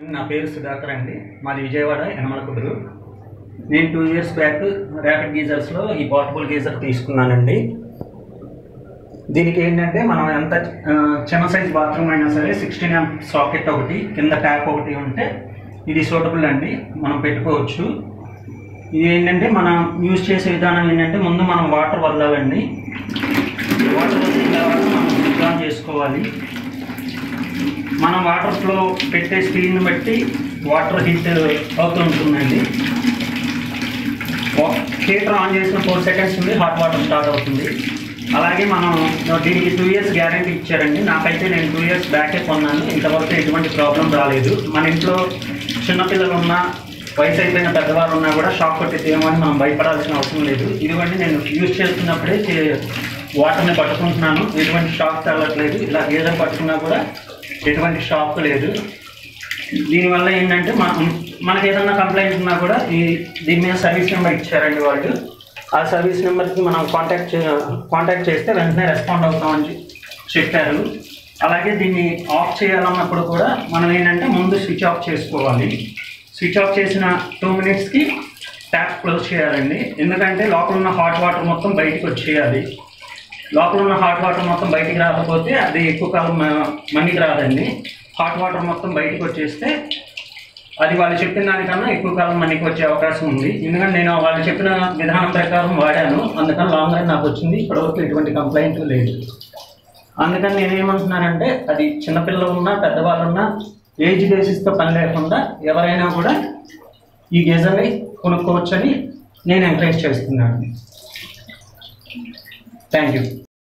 నా పేరు సుధాకర్ అండి మాది విజయవాడ యనమల కుదురు నేను టూ ఇయర్స్ బ్యాక్ ర్యాపిడ్ గీజర్స్లో ఈ పోర్టబుల్ గీజర్ తీసుకున్నానండి దీనికి ఏంటంటే మనం ఎంత ఆ, చిన్న సైజ్ బాత్రూమ్ అయినా సరే సిక్స్టీన్ ఎం సాకెట్ ఒకటి కింద ట్యాప్ ఒకటి ఉంటే ఇది సూటబుల్ అండి మనం పెట్టుకోవచ్చు ఇది ఏంటంటే మనం యూజ్ చేసే విధానం ఏంటంటే ముందు మనం వాటర్ వదలాలండి వాటర్ వదిలిన తర్వాత మనం స్విచ్ ఆన్ చేసుకోవాలి మనం వాటర్ ఫ్లో పెట్టే స్పీడ్ని బట్టి వాటర్ హీట్ అవుతూ ఉంటుందండి హీటర్ ఆన్ చేసిన ఫోర్ సెకండ్స్ నుండి హాట్ వాటర్ స్టార్ట్ అవుతుంది అలాగే మనం దీనికి టూ ఇయర్స్ గ్యారంటీ ఇచ్చారండి నాకైతే నేను టూ ఇయర్స్ బ్యాకే కొన్నాను ఇంతవరకు ఎటువంటి ప్రాబ్లం రాలేదు మన ఇంట్లో చిన్నపిల్లలు ఉన్నా వయసు అయిపోయిన పెద్దవారు ఉన్నా కూడా షాక్ కొట్టేదేమో అని మనం భయపడాల్సిన అవసరం లేదు ఇదిగోండి నేను యూజ్ చేస్తున్నప్పుడే చే- వాటర్ని పట్టుకుంటున్నాను ఎటువంటి షాక్ తగలట్లేదు ఇలా గేదెలు పట్టుకున్నా కూడా ఎటువంటి షాక్ లేదు దీనివల్ల ఏంటంటే మనం మనకి ఏదన్నా కంప్లైంట్ ఉన్నా కూడా ఈ దీని మీద సర్వీస్ నెంబర్ ఇచ్చారండి వాళ్ళు ఆ సర్వీస్ నెంబర్కి మనం కాంటాక్ట్ చే కాంటాక్ట్ చేస్తే వెంటనే రెస్పాండ్ అవుతామని చె- చెప్పారు అలాగే దీన్ని ఆఫ్ చేయాలన్నప్పుడు కూడా మనం ఏంటంటే ముందు స్విచ్ ఆఫ్ చేసుకోవాలి స్విచ్ ఆఫ్ చేసిన టూ మినిట్స్కి ట్యాప్ క్లోజ్ చేయాలండి ఎందుకంటే లోపల ఉన్న హాట్ వాటర్ మొత్తం బయటికి వచ్చేయాలి లోపల ఉన్న హాట్ వాటర్ మొత్తం బయటికి రాకపోతే అది ఎక్కువ కాలం మ- మన్నికి రాదండి హాట్ వాటర్ మొత్తం బయటికి వచ్చేస్తే అది వాళ్ళు చెప్పిన దానికన్నా ఎక్కువ కాలం మనకి వచ్చే అవకాశం ఉంది ఎందుకంటే నేను వాళ్ళు చెప్పిన విధానం ప్రకారం వాడాను అందుకని లాంగ్ రన్ నాకు వచ్చింది ఇప్పటివరకు ఎటువంటి కంప్లైంట్ లేదు అందుకని నేనేమంటున్నానంటే అది చిన్నపిల్లలు ఉన్నా పెద్దవాళ్ళు ఉన్నా ఏజ్ బేసిస్తో పని లేకుండా ఎవరైనా కూడా ఈ గేజర్ని కొనుక్కోవచ్చని నేను ఎంకరేజ్ చేస్తున్నాను థ్యాంక్ యూ